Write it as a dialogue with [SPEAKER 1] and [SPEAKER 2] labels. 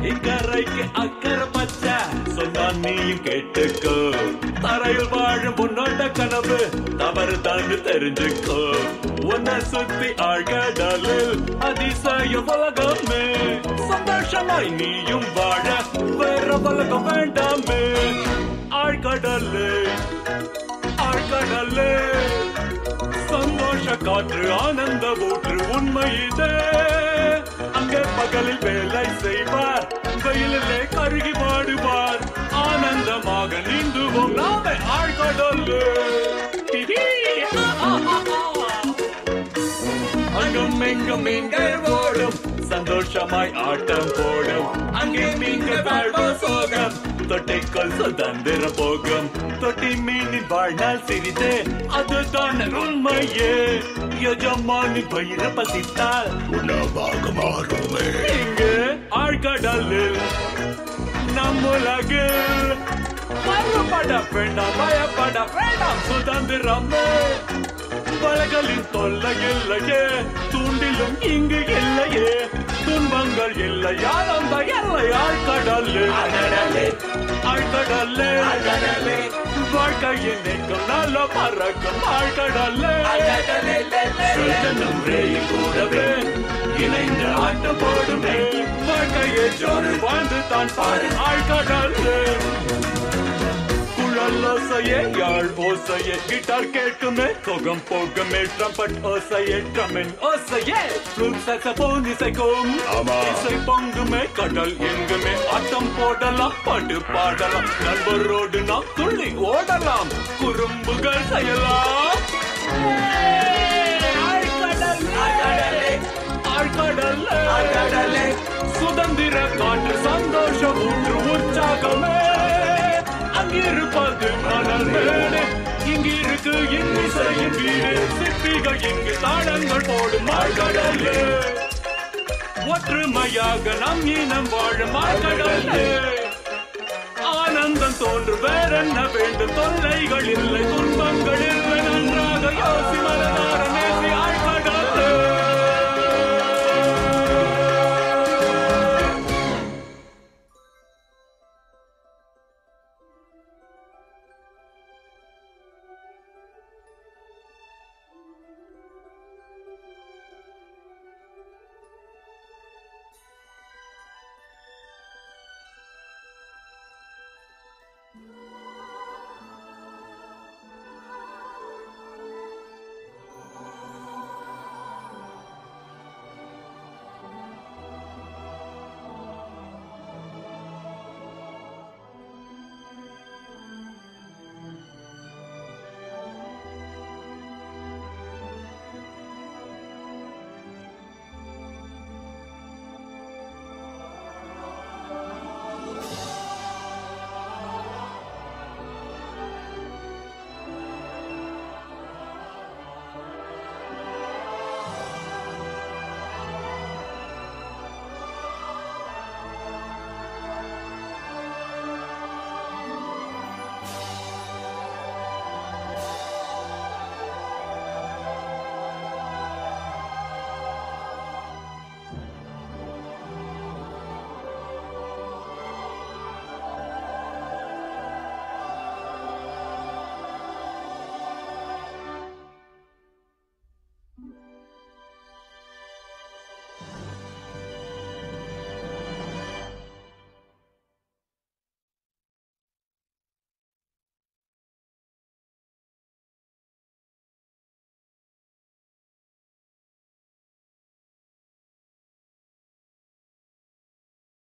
[SPEAKER 1] இக்கரைக்கு அக்கறை பச்சை சொன்னா நீயும் கேட்டுக்கோ தரையில் வாழும் உன்னோட கனவு தவறு தான் தெரிஞ்சுக்கோ உன்னை சுத்தி ஆழ்கடலில் அதிசய உலகமே சந்தோஷமாய் நீயும் வாழ வேற உலகம் வேண்டாமே ஆழ்கடலே ஆழ்கடலே சந்தோஷ காற்று ஆனந்த ஊற்று உண்மை இதே அங்கே பகலில் வேலை செய்வார் வெயிலிலே கருகி வாடுவார் ஆனந்தமாக நீந்துவோம் நாமே ஆழ்கடல் அங்கும் எங்கும் மீன்கள் ஓடும் சந்தோஷமாய் ஆட்டம் போடும் அங்கே மீன்கள் வாழ்வோ சோகம் தொட்டைக்குள் சுதந்திர போகும் தொட்டி மீனின் வாழ்நாள் சிறிது அதுதான் உண்மையே எஜமானி பயிர பசித்தால்
[SPEAKER 2] உணவாக மாறுமே
[SPEAKER 1] இங்கு ஆழ்கடலில் நம் உலகில் மறுபட வேண்டாம் பயப்பட வேண்டாம் சுதந்திரமே வலைகளின் தொல்லை இல்லையே தூண்டிலும் இங்கு இல்லையே துன்பங்கள் இல்லை ஆனந்த எல்லை ஆழ்கடலே ஆழ்கடலே வாழ்க்கையின் எங்கும் நல்ல பறக்கும் ஆழ்கடலே சுதனம் ரேயில் கூடவே இணைந்து ஆட்டம் போடுமே வாழ்க்கையை ஜோறு வாழ்ந்து தான் பாரு ஆழ்கடலே குழல் ஓசையே யாழ் ஓசையே கிட்டார் கேட்குமே சுகம் போகுமே ட்ரம்பட் ஓசையே ட்ரமின் ஓசையே ஃப்ளூட் சாக்ஸபோன் இசைக்கும்
[SPEAKER 2] ஆமா.
[SPEAKER 1] இசை பொங்குமே கடல் எங்குமே ஆட்டம் போடலாம் பாட்டு பாடலாம் நண்பரோடு நாம் துள்ளி ஓடலாம் குறும்புகள் செய்யலாம் ஆழ்கடல்லே சுதந்திர காற்று சந்தோஷம் ஊற்று உற்சாகமே அங்கிருப்பது மணல் மேடு இங்கிருக்கு இன்னிசையின் வீடு சிற்பிகள் இங்கு தாளங்கள் போடும் ஆழ்கடலே ஒற்றுமையாக நம் இனம் வாழும் ஆழ்கடலே ஆனந்தம் தோன்று வேறென்ன வேண்டும் தொல்லைகள் இல்லை துன்பங்கள் இல்லை நன்றாக யோசி மனதார நேசி ஆழ்கடலே
[SPEAKER 3] ஆ